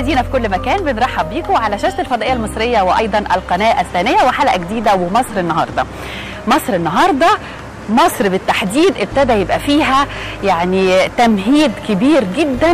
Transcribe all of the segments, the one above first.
مشاهدينا في كل مكان بنرحب بيكم على شاشه الفضائيه المصريه وايضا القناه الثانيه وحلقه جديده ومصر النهارده. مصر النهارده مصر بالتحديد ابتدى يبقى فيها يعني تمهيد كبير جدا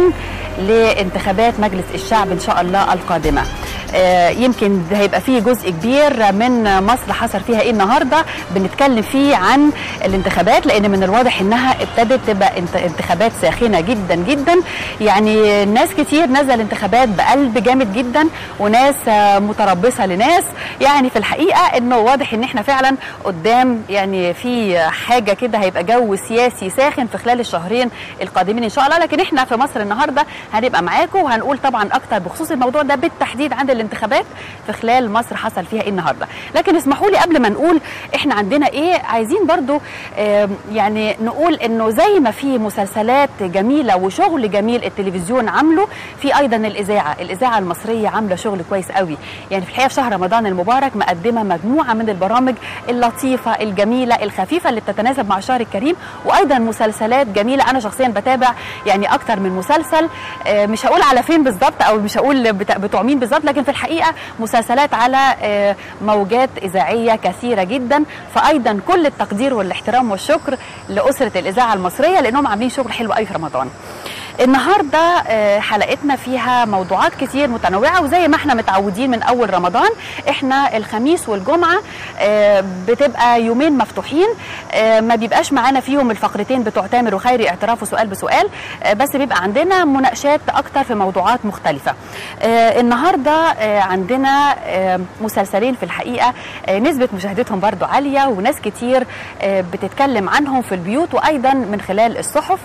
لانتخابات مجلس الشعب ان شاء الله القادمه. آه، يمكن هيبقى فيه جزء كبير من مصر حصل فيها ايه النهارده بنتكلم فيه عن الانتخابات لان من الواضح انها ابتدت تبقى انت- انتخابات ساخنه جدا جدا يعني ناس كتير نزل انتخابات بقلب جامد جدا وناس آه، متربصه لناس يعني في الحقيقه انه واضح ان احنا فعلا قدام يعني في حاجه كده هيبقى جو سياسي ساخن في خلال الشهرين القادمين ان شاء الله لكن احنا في مصر النهارده هنبقى معاكم وهنقول طبعا اكتر بخصوص الموضوع ده بالتحديد عن الانتخابات في خلال مصر حصل فيها ايه النهارده لكن اسمحوا لي قبل ما نقول احنا عندنا ايه عايزين برضو آم، يعني نقول انه زي ما في مسلسلات جميله وشغل جميل التلفزيون عامله في ايضا الاذاعه الاذاعه المصريه عامله شغل كويس قوي يعني في الحقيقه في شهر رمضان المبارك مقدمه مجموعه من البرامج اللطيفه الجميله الخفيفه اللي بتتناسب مع الشهر الكريم وايضا مسلسلات جميله انا شخصيا بتابع يعني اكتر من مسلسل آه، مش هقول على فين بالظبط او مش هقول بتا- بتوع مين بالظبط لكن في الحقيقه مسلسلات على آه، موجات اذاعيه كثيره جدا فايضا كل التقدير والاحترام والشكر لاسره الاذاعه المصريه لانهم عاملين شغل حلو قوي في رمضان النهارده آه، حلقتنا فيها موضوعات كتير متنوعه وزي ما احنا متعودين من اول رمضان احنا الخميس والجمعه آه، بتبقى يومين مفتوحين آه، ما بيبقاش معانا فيهم الفقرتين بتوع تامر وخيري اعتراف وسؤال بسؤال آه، بس بيبقى عندنا مناقشات اكتر في موضوعات مختلفه آه، النهارده آه، عندنا آه، مسلسلين في الحقيقه آه، نسبه مشاهدتهم برضو عاليه وناس كتير آه، بتتكلم عنهم في البيوت وايضا من خلال الصحف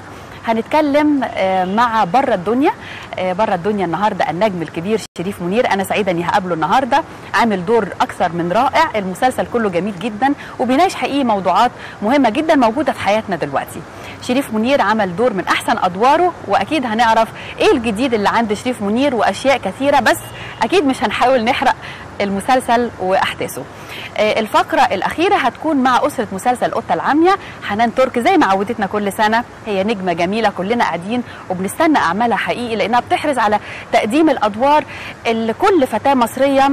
هنتكلم آه، مع بره الدنيا آه، بره الدنيا النهارده النجم الكبير شريف منير انا سعيده اني هقابله النهارده عامل دور اكثر من رائع المسلسل كله جميل جدا وبيناقش حقيقي موضوعات مهمه جدا موجوده في حياتنا دلوقتي شريف منير عمل دور من احسن ادواره واكيد هنعرف ايه الجديد اللي عند شريف منير واشياء كثيره بس اكيد مش هنحاول نحرق المسلسل واحداثه آه، الفقرة الأخيرة هتكون مع أسرة مسلسل القطة العامية حنان ترك زي ما عودتنا كل سنة هي نجمة جميلة كلنا قاعدين وبنستنى أعمالها حقيقي لأنها بتحرص على تقديم الأدوار اللي كل فتاة مصرية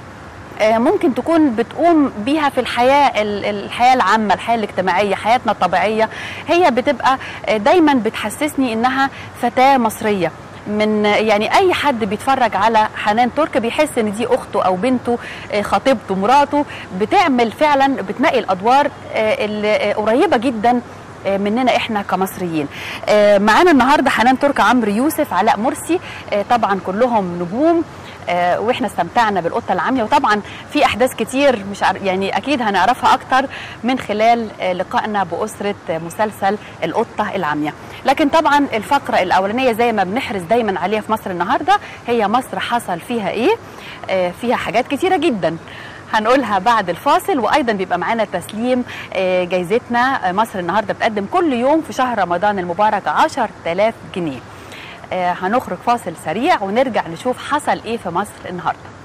آه، ممكن تكون بتقوم بيها في الحياة ال- الحياة العامة الحياة الاجتماعية حياتنا الطبيعية هي بتبقى آه، دايما بتحسسني إنها فتاة مصرية من يعني اي حد بيتفرج على حنان ترك بيحس ان دي اخته او بنته آه، خطيبته مراته بتعمل فعلا بتنقي الادوار آه، اللي آه، قريبه جدا آه، مننا احنا كمصريين آه، معانا النهارده حنان ترك عمرو يوسف علاء مرسي آه، طبعا كلهم نجوم آه، واحنا استمتعنا بالقطه العاميه وطبعا في احداث كتير مش عار... يعني اكيد هنعرفها اكتر من خلال آه، لقائنا باسره آه، مسلسل القطه العاميه لكن طبعا الفقره الاولانيه زي ما بنحرص دايما عليها في مصر النهارده هي مصر حصل فيها ايه آه، فيها حاجات كتيره جدا هنقولها بعد الفاصل وايضا بيبقى معانا تسليم آه، جايزتنا آه، مصر النهارده بتقدم كل يوم في شهر رمضان المبارك 10000 جنيه آه، هنخرج فاصل سريع ونرجع نشوف حصل ايه في مصر النهارده